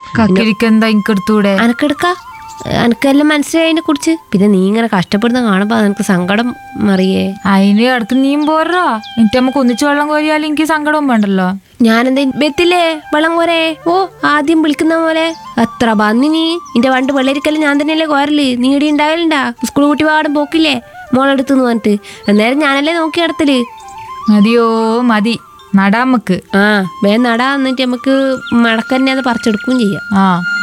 കക്കിരിക്ക് എന്താ എനിക്കെടുത്തൂടെ അനക്കെടുക്ക അനക്കെല്ലാം മനസ്സിലായി അതിനെ കുറിച്ച് പിന്നെ നീ ഇങ്ങനെ കഷ്ടപ്പെടുന്ന കാണുമ്പോ എനിക്ക് സങ്കടം മറിയേ അതിന് ഇടക്ക് നീയും പോരോ എന്നിട്ട് നമുക്ക് ഒന്നിച്ച് വെള്ളം കോരിയാലും എനിക്ക് സങ്കടവും വേണ്ടല്ലോ ഞാനെന്താ ബെത്തില്ലേ വെള്ളം കോരേ ഓ ആദ്യം വിളിക്കുന്ന പോലെ അത്ര ബന്നി നീ നിന്റെ വണ്ട് വെള്ളരിക്കല് ഞാൻ തന്നെയല്ലേ കോരല് നീ ഇടി ഉണ്ടാകലുണ്ടാ സ്കൂൾ കുട്ടി പാടും പോക്കില്ലേ മോളെടുത്തെന്ന് പറഞ്ഞിട്ട് അന്നേരം ഞാനല്ലേ നോക്കി നടത്തല് മതിയോ മതി നടാമക്ക് ആ വേ നടാ എന്നിട്ട് നമുക്ക് മടക്കന്നെ അത് പറിച്ചെടുക്കുകയും ചെയ്യാം ആ